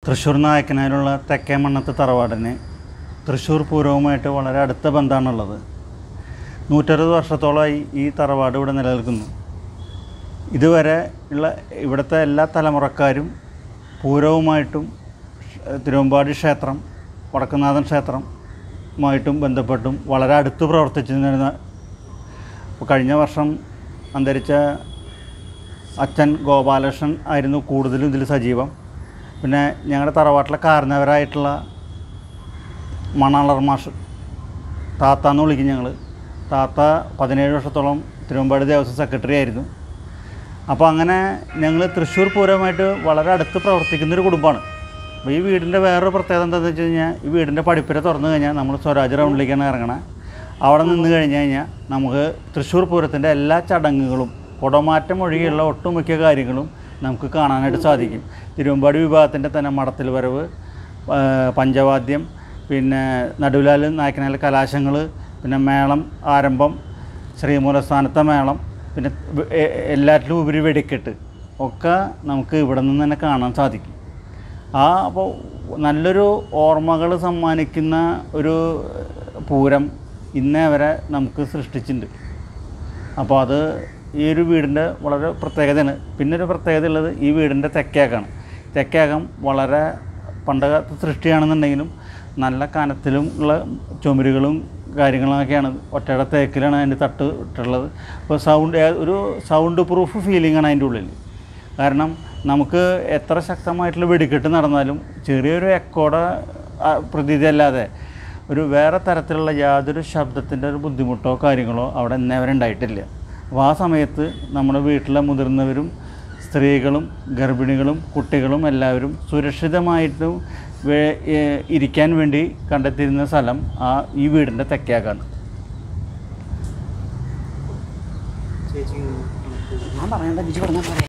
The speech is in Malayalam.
തൃശ്ശൂർ നായക്കനാലുള്ള തെക്കേ മണ്ണത്ത് തറവാടിന് തൃശ്ശൂർ പൂരവുമായിട്ട് വളരെ അടുത്ത ബന്ധമാണുള്ളത് നൂറ്ററുപത് വർഷത്തോളമായി ഈ തറവാട് ഇവിടെ നിലനിൽക്കുന്നു ഇതുവരെ ഉള്ള ഇവിടുത്തെ എല്ലാ തലമുറക്കാരും പൂരവുമായിട്ടും ക്ഷ- തിരുവമ്പാടി ക്ഷേത്രം വടക്കുന്നാഥൻ ക്ഷേത്രമായിട്ടും ബന്ധപ്പെട്ടും വളരെ അടുത്ത് പ്രവർത്തിച്ചിരുന്ന ഇപ്പോൾ കഴിഞ്ഞ വർഷം അന്തരിച്ച അച്ഛൻ ഗോപാലകൃഷ്ണൻ ആയിരുന്നു കൂടുതലും ഇതിൽ സജീവം പിന്നെ ഞങ്ങളുടെ തറവാട്ടിലെ കാരണവരായിട്ടുള്ള മണാളർ മാഷ് താത്ത എന്ന് വിളിക്കും ഞങ്ങൾ താത്ത പതിനേഴ് വർഷത്തോളം തിരുവമ്പാടി ദേവസ്വം സെക്രട്ടറി ആയിരുന്നു അപ്പോൾ അങ്ങനെ ഞങ്ങൾ തൃശ്ശൂർ പൂരമായിട്ട് വളരെ അടുത്ത് പ്രവർത്തിക്കുന്നൊരു കുടുംബമാണ് അപ്പോൾ ഈ വീടിൻ്റെ വേറൊരു പ്രത്യേകത എന്താണെന്ന് വെച്ച് കഴിഞ്ഞാൽ ഈ വീടിൻ്റെ പടിപ്പുര തുറന്നു കഴിഞ്ഞാൽ നമ്മൾ സ്വരാജ് റൗണ്ടിലേക്കാണ് ഇറങ്ങണത് അവിടെ നിന്ന് കഴിഞ്ഞ് കഴിഞ്ഞാൽ നമുക്ക് തൃശ്ശൂർ പൂരത്തിൻ്റെ എല്ലാ ചടങ്ങുകളും കുടമാറ്റം ഒഴികെയുള്ള ഒട്ടുമിക്ക കാര്യങ്ങളും നമുക്ക് കാണാനായിട്ട് സാധിക്കും തിരുവമ്പാടി വിഭാഗത്തിൻ്റെ തന്നെ മടത്തിൽ വരവ് ആ, പഞ്ചവാദ്യം പിന്നെ നടുവിലാൽ നായക്കനാൽ കലാശങ്ങൾ പിന്നെ മേളം ആരംഭം ശ്രീമൂലസ്ഥാനത്തെ മേളം പിന്നെ വ- എ- എല്ലാറ്റിലും ഉപരി വെടിക്കെട്ട് ഒക്കെ നമുക്ക് ഇവിടെ നിന്ന് തന്നെ കാണാൻ സാധിക്കും ആ അപ്പോൾ നല്ലൊരു ഓർമ്മകൾ സമ്മാനിക്കുന്ന ഒരു പൂരം ഇന്നേ വരെ നമുക്ക് സൃഷ്ടിച്ചിട്ടുണ്ട് അപ്പോൾ അത് ഈ ഒരു വീടിൻ്റെ വളരെ പ്രത്യേകതയാണ് പിന്നെ ഒരു പ്രത്യേകത ഉള്ളത് ഈ വീടിൻ്റെ തെക്കേക്കാണ് തെക്കേകം വളരെ പണ്ടത്തെ സൃഷ്ടിയാണെന്നുണ്ടെങ്കിലും നല്ല കനത്തിലും ഉള്ള ചുമരുകളും കാര്യങ്ങളൊക്കെയാണ് ഒറ്റയുടെ തേക്കിലാണ് അതിൻ്റെ തട്ട് ഇട്ടുള്ളത് അപ്പോൾ സൗണ്ട് ഒരു സൗണ്ട് പ്രൂഫ് ഫീലിംഗ് ആണ് അതിൻ്റെ ഉള്ളിൽ കാരണം നമുക്ക് എത്ര ശക്തമായിട്ടുള്ള വെടിക്കെട്ട് നടന്നാലും ചെറിയൊരു എക്കോടെ ആ, പ്രതീതി അല്ലാതെ ഒരു വേറെ തരത്തിലുള്ള യാതൊരു ശബ്ദത്തിൻ്റെ ഒരു ബുദ്ധിമുട്ടോ കാര്യങ്ങളോ അവിടെ ഇന്നേവരെ ഉണ്ടായിട്ടില്ല അപ്പോൾ ആ സമയത്ത് നമ്മുടെ വീട്ടിലെ മുതിർന്നവരും സ്ത്രീകളും ഗർഭിണികളും കുട്ടികളും എല്ലാവരും സുരക്ഷിതമായിട്ടും വേ- ഏ, ഇരിക്കാൻ വേണ്ടി കണ്ടെത്തിയിരുന്ന സ്ഥലം ആ ഈ വീടിൻ്റെ തെക്കേക്കാണ് ഞാൻ പറയണ്ട ബിജു പറഞ്ഞാൽ പറയാം